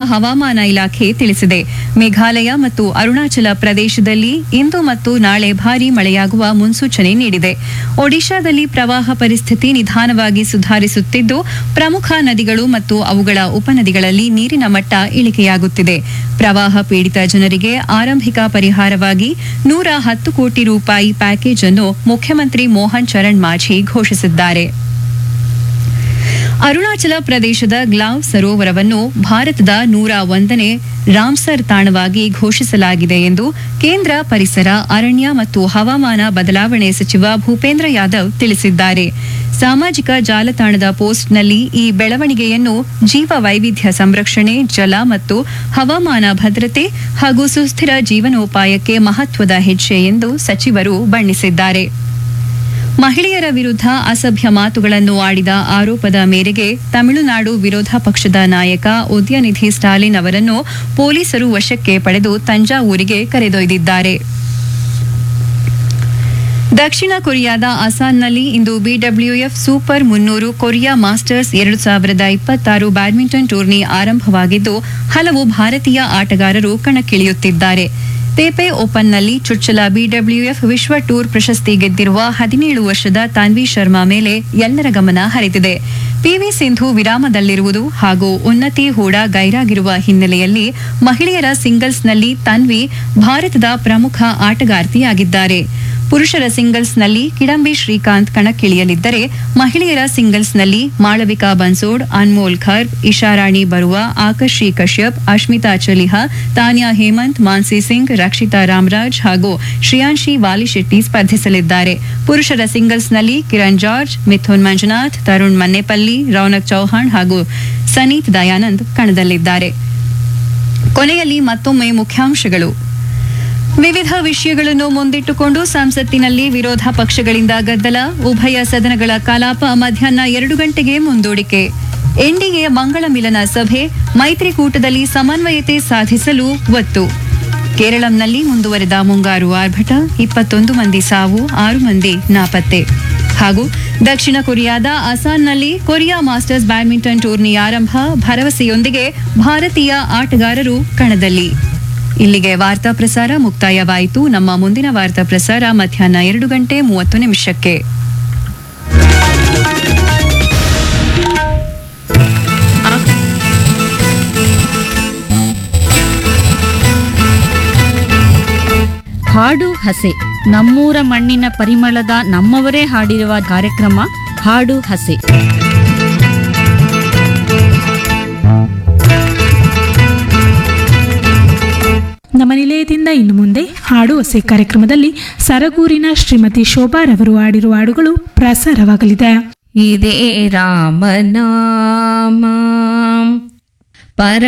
ಹವಾಮಾನ ಇಲಾಖೆ ತಿಳಿಸಿದೆ ಮೇಘಾಲಯ ಮತ್ತು ಅರುಣಾಚಲ ಪ್ರದೇಶದಲ್ಲಿ ಇಂದು ಮತ್ತು ನಾಳೆ ಭಾರೀ ಮಳೆಯಾಗುವ ಮುನ್ಸೂಚನೆ ನೀಡಿದೆ ಒಡಿಶಾದಲ್ಲಿ ಪ್ರವಾಹ ಪರಿಸ್ಥಿತಿ ನಿಧಾನವಾಗಿ ಸುಧಾರಿಸುತ್ತಿದ್ದು ಪ್ರಮುಖ ನದಿಗಳು ಮತ್ತು ಅವುಗಳ ಉಪನದಿಗಳಲ್ಲಿ ನೀರಿನ ಮಟ್ಟ ಇಳಿಕೆಯಾಗುತ್ತಿದೆ ಪ್ರವಾಹ ಪೀಡಿತ ಜನರಿಗೆ ಆರಂಭಿಕ ಪರಿಹಾರವಾಗಿ ನೂರ ಹತ್ತು ಕೋಟಿ ರೂಪಾಯಿ ಪ್ಯಾಕೇಜ್ ಅನ್ನು ಮುಖ್ಯಮಂತ್ರಿ ಮೋಹನ್ ಚರಣ್ ಮಾಝಿ ಘೋಷಿಸಿದ್ದಾರೆ ಅರುಣಾಚಲ ಪ್ರದೇಶದ ಗ್ಲಾವ್ ಸರೋವರವನ್ನು ಭಾರತದ ನೂರ ಒಂದನೇ ರಾಮ್ಸರ್ ತಾಣವಾಗಿ ಘೋಷಿಸಲಾಗಿದೆ ಎಂದು ಕೇಂದ್ರ ಪರಿಸರ ಅರಣ್ಯ ಮತ್ತು ಹವಾಮಾನ ಬದಲಾವಣೆ ಸಚಿವ ಭೂಪೇಂದ್ರ ಯಾದವ್ ತಿಳಿಸಿದ್ದಾರೆ ಸಾಮಾಜಿಕ ಜಾಲತಾಣದ ಪೋಸ್ಟ್ನಲ್ಲಿ ಈ ಬೆಳವಣಿಗೆಯನ್ನು ಜೀವ ವೈವಿಧ್ಯ ಸಂರಕ್ಷಣೆ ಜಲ ಮತ್ತು ಹವಾಮಾನ ಭದ್ರತೆ ಹಾಗೂ ಸುಸ್ಥಿರ ಜೀವನೋಪಾಯಕ್ಕೆ ಮಹತ್ವದ ಹೆಜ್ಜೆ ಎಂದು ಸಚಿವರು ಬಣ್ಣಿಸಿದ್ದಾರೆ ಮಹಿಳೆಯರ ವಿರುದ್ಧ ಅಸಭ್ಯ ಮಾತುಗಳನ್ನು ಆಡಿದ ಆರೋಪದ ಮೇರೆಗೆ ತಮಿಳುನಾಡು ವಿರೋಧ ಪಕ್ಷದ ನಾಯಕ ಉದಯನಿಧಿ ಸ್ಟಾಲಿನ್ ಅವರನ್ನು ಪೊಲೀಸರು ವಶಕ್ಕೆ ಪಡೆದು ತಂಜಾವೂರಿಗೆ ಕರೆದೊಯ್ದಿದ್ದಾರೆ ದಕ್ಷಿಣ ಕೊರಿಯಾದ ಅಸಾನ್ನಲ್ಲಿ ಇಂದು ಬಿಡಬ್ಲ್ಯೂಎಫ್ ಸೂಪರ್ ಮುನ್ನೂರು ಕೊರಿಯಾ ಮಾಸ್ಟರ್ಸ್ ಎರಡು ಸಾವಿರದ ಇಪ್ಪತ್ತಾರು ಬ್ಯಾಡ್ಮಿಂಟನ್ ಟೂರ್ನಿ ಆರಂಭವಾಗಿದ್ದು ಹಲವು ಭಾರತೀಯ ಆಟಗಾರರು ಕಣಕ್ಕಿಳಿಯುತ್ತಿದ್ದಾರೆ ತೇಪೆ ಓಪನ್ನಲ್ಲಿ ಚುಚ್ಚಲ ಬಿಡಬ್ಲ್ಯೂಎಫ್ ವಿಶ್ವ ಟೂರ್ ಪ್ರಶಸ್ತಿ ಗೆದ್ದಿರುವ ಹದಿನೇಳು ವರ್ಷದ ತಾನ್ವಿ ಶರ್ಮಾ ಮೇಲೆ ಎಲ್ಲರ ಗಮನ ಹರಿದಿದೆ ಪಿವಿ ಸಿಂಧು ವಿರಾಮದಲ್ಲಿರುವುದು ಹಾಗೂ ಉನ್ನತಿ ಹೂಡಾ ಗೈರಾಗಿರುವ ಹಿನ್ನೆಲೆಯಲ್ಲಿ ಮಹಿಳೆಯರ ಸಿಂಗಲ್ಸ್ನಲ್ಲಿ ತನ್ವಿ ಭಾರತದ ಪ್ರಮುಖ ಆಟಗಾರ್ತಿಯಾಗಿದ್ದಾರೆ ಪುರುಷರ ಸಿಂಗಲ್ಸ್ನಲ್ಲಿ ಕಿಡಂಬಿ ಶ್ರೀಕಾಂತ್ ಕಣಕ್ಕಿಳಿಯಲಿದ್ದರೆ ಮಹಿಳೆಯರ ಸಿಂಗಲ್ಸ್ನಲ್ಲಿ ಮಾಳವಿಕಾ ಬನ್ಸೋಡ್ ಅನ್ಮೋಲ್ ಖರ್ಬ್ ಇಶಾರಾಣಿ ಬರುವ ಆಕರ್ಷಿ ಕಶ್ಯಪ್ ಅಶ್ಮಿತಾ ಚಲಿಹಾ ತಾನ್ಯಾ ಹೇಮಂತ್ ಮಾನ್ಸಿ ಸಿಂಗ್ ರಕ್ಷಿತಾ ರಾಮರಾಜ್ ಹಾಗೂ ಶ್ರೇಯಾನ್ಶಿ ವಾಲಿಶೆಟ್ಟಿ ಸ್ಪರ್ಧಿಸಲಿದ್ದಾರೆ ಪುರುಷರ ಸಿಂಗಲ್ಸ್ನಲ್ಲಿ ಕಿರಣ್ ಜಾರ್ಜ್ ಮಿಥುನ್ ಮಂಜುನಾಥ್ ತರುಣ್ ಮನ್ನೆಪಲ್ಲಿ ರೌನಕ್ ಚೌಹಾಣ್ ಹಾಗೂ ಸನೀತ್ ದಯಾನಂದ್ ಕಣದಲ್ಲಿದ್ದಾರೆ ಕೊನೆಯಲ್ಲಿ ಮತ್ತೊಮ್ಮೆ ಮುಖ್ಯಾಂಶಗಳು ವಿವಿಧ ವಿಷಯಗಳನ್ನು ಮುಂದಿಟ್ಟುಕೊಂಡು ಸಂಸತ್ತಿನಲ್ಲಿ ವಿರೋಧ ಪಕ್ಷಗಳಿಂದ ಗದ್ದಲ ಉಭಯ ಸದನಗಳ ಕಲಾಪ ಮಧ್ಯಾಹ್ನ ಎರಡು ಗಂಟೆಗೆ ಮುಂದೂಡಿಕೆ ಎನ್ಡಿಎ ಮಂಗಳ ಮಿಲನ ಸಭೆ ಮೈತ್ರಿಕೂಟದಲ್ಲಿ ಸಮನ್ವಯತೆ ಸಾಧಿಸಲು ಒತ್ತು ಕೇರಳಂನಲ್ಲಿ ಮುಂದುವರೆದ ಮುಂಗಾರು ಆರ್ಭಟ ಇಪ್ಪತ್ತೊಂದು ಮಂದಿ ಸಾವು ಆರು ಮಂದಿ ನಾಪತ್ತೆ ಹಾಗೂ ದಕ್ಷಿಣ ಕೊರಿಯಾದ ಅಸಾನ್ನಲ್ಲಿ ಕೊರಿಯಾ ಮಾಸ್ಟರ್ಸ್ ಬ್ಯಾಡ್ಮಿಂಟನ್ ಟೂರ್ನಿ ಆರಂಭ ಭರವಸೆಯೊಂದಿಗೆ ಭಾರತೀಯ ಆಟಗಾರರು ಕಣದಲ್ಲಿ ಇಲ್ಲಿಗೆ ವಾರ್ತಾ ಪ್ರಸಾರ ಮುಕ್ತಾಯವಾಯಿತು ನಮ್ಮ ಮುಂದಿನ ವಾರ್ತಾ ಪ್ರಸಾರ ಮಧ್ಯಾಹ್ನ ಎರಡು ಗಂಟೆ ಮೂವತ್ತು ನಿಮಿಷಕ್ಕೆ ಹಾಡು ಹಸೆ ನಮ್ಮೂರ ಮಣ್ಣಿನ ಪರಿಮಳದ ನಮ್ಮವರೇ ಹಾಡಿರುವ ಕಾರ್ಯಕ್ರಮ ಹಾಡು ಹಸೆ ನಮ್ಮ ನಿಲಯದಿಂದ ಇನ್ನು ಮುಂದೆ ಹಾಡು ಹೊಸೆ ಕಾರ್ಯಕ್ರಮದಲ್ಲಿ ಸರಗೂರಿನ ಶ್ರೀಮತಿ ಶೋಭಾರವರು ಹಾಡಿರುವ ಹಾಡುಗಳು ಪ್ರಸಾರವಾಗಲಿದೆ ಇದೇ ರಾಮನಾಮ ಪರ